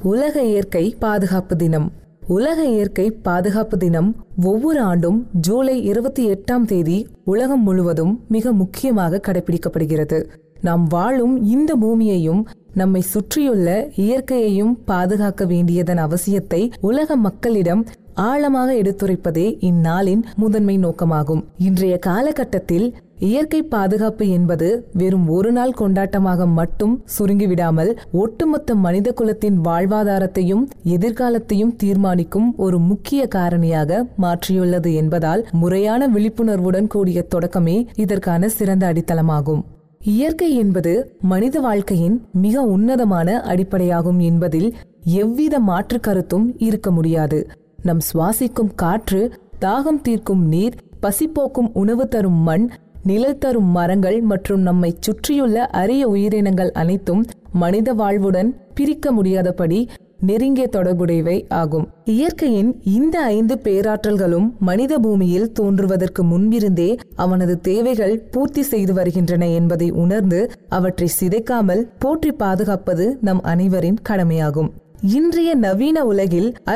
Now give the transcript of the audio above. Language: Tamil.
உலக இயற்கை பாதுகாப்பு தினம் உலக இயற்கை பாதுகாப்பு தினம் ஒவ்வொரு ஆண்டும் ஜூலை இருபத்தி எட்டாம் தேதி உலகம் முழுவதும் மிக முக்கியமாக கடைபிடிக்கப்படுகிறது நாம் வாழும் இந்த பூமியையும் நம்மை சுற்றியுள்ள இயற்கையையும் பாதுகாக்க வேண்டியதன் அவசியத்தை உலக மக்களிடம் ஆழமாக எடுத்துரைப்பதே இந்நாளின் முதன்மை நோக்கமாகும் இன்றைய காலகட்டத்தில் இயற்கை பாதுகாப்பு என்பது வெறும் ஒரு நாள் கொண்டாட்டமாக மட்டும் சுருங்கிவிடாமல் ஒட்டுமொத்த மனித குலத்தின் வாழ்வாதாரத்தையும் எதிர்காலத்தையும் தீர்மானிக்கும் ஒரு முக்கிய காரணியாக மாற்றியுள்ளது என்பதால் முறையான விழிப்புணர்வுடன் கூடிய தொடக்கமே இதற்கான சிறந்த அடித்தளமாகும் இயற்கை என்பது மனித வாழ்க்கையின் மிக உன்னதமான அடிப்படையாகும் என்பதில் எவ்வித மாற்று கருத்தும் இருக்க முடியாது நம் சுவாசிக்கும் காற்று தாகம் தீர்க்கும் நீர் பசிப்போக்கும் உணவு தரும் மண் நிழல் தரும் மரங்கள் மற்றும் நம்மை சுற்றியுள்ள அரிய உயிரினங்கள் அனைத்தும் மனித வாழ்வுடன் பிரிக்க முடியாதபடி நெருங்கிய தொடர்புடையவை ஆகும் இயற்கையின் இந்த ஐந்து பேராற்றல்களும் மனித பூமியில் தோன்றுவதற்கு முன்பிருந்தே அவனது தேவைகள் பூர்த்தி செய்து வருகின்றன என்பதை உணர்ந்து அவற்றை சிதைக்காமல் போற்றி பாதுகாப்பது நம் அனைவரின் கடமையாகும் இன்றைய நவீன உலகில்